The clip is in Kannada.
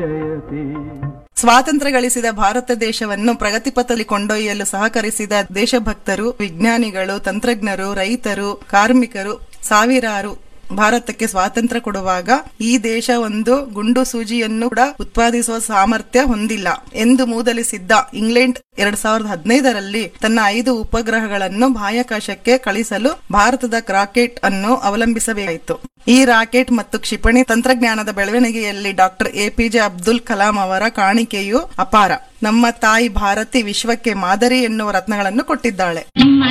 ಸ್ವಾತಂತ್ರ್ಯ ಗಳಿಸಿದ ಭಾರತ ದೇಶವನ್ನು ಪ್ರಗತಿಪಥದಲ್ಲಿ ಕೊಂಡೊಯ್ಯಲು ಸಹಕರಿಸಿದ ದೇಶಭಕ್ತರು ವಿಜ್ಞಾನಿಗಳು ತಂತ್ರಜ್ಞರು ರೈತರು ಕಾರ್ಮಿಕರು ಸಾವಿರಾರು ಭಾರತಕ್ಕೆ ಸ್ವಾತಂತ್ರ್ಯ ಕೊಡುವಾಗ ಈ ದೇಶ ಒಂದು ಗುಂಡು ಸೂಜಿಯನ್ನು ಕೂಡ ಉತ್ಪಾದಿಸುವ ಸಾಮರ್ಥ್ಯ ಹೊಂದಿಲ್ಲ ಎಂದು ಮೂದಲಿಸಿದ್ದ ಇಂಗ್ಲೆಂಡ್ ಎರಡ್ ಸಾವಿರದ ಹದಿನೈದರಲ್ಲಿ ತನ್ನ ಐದು ಉಪಗ್ರಹಗಳನ್ನು ಬಾಹ್ಯಾಕಾಶಕ್ಕೆ ಕಳಿಸಲು ಭಾರತದ ರಾಕೆಟ್ ಅನ್ನು ಅವಲಂಬಿಸಬೇಕಾಯಿತು ಈ ರಾಕೆಟ್ ಮತ್ತು ಕ್ಷಿಪಣಿ ತಂತ್ರಜ್ಞಾನದ ಬೆಳವಣಿಗೆಯಲ್ಲಿ ಡಾಕ್ಟರ್ ಎಪಿಜೆ ಅಬ್ದುಲ್ ಕಲಾಂ ಅವರ ಕಾಣಿಕೆಯು ಅಪಾರ ನಮ್ಮ ತಾಯಿ ಭಾರತಿ ವಿಶ್ವಕ್ಕೆ ಮಾದರಿ ಎನ್ನುವ ರತ್ನಗಳನ್ನು ಕೊಟ್ಟಿದ್ದಾಳೆ ನಿಮ್ಮ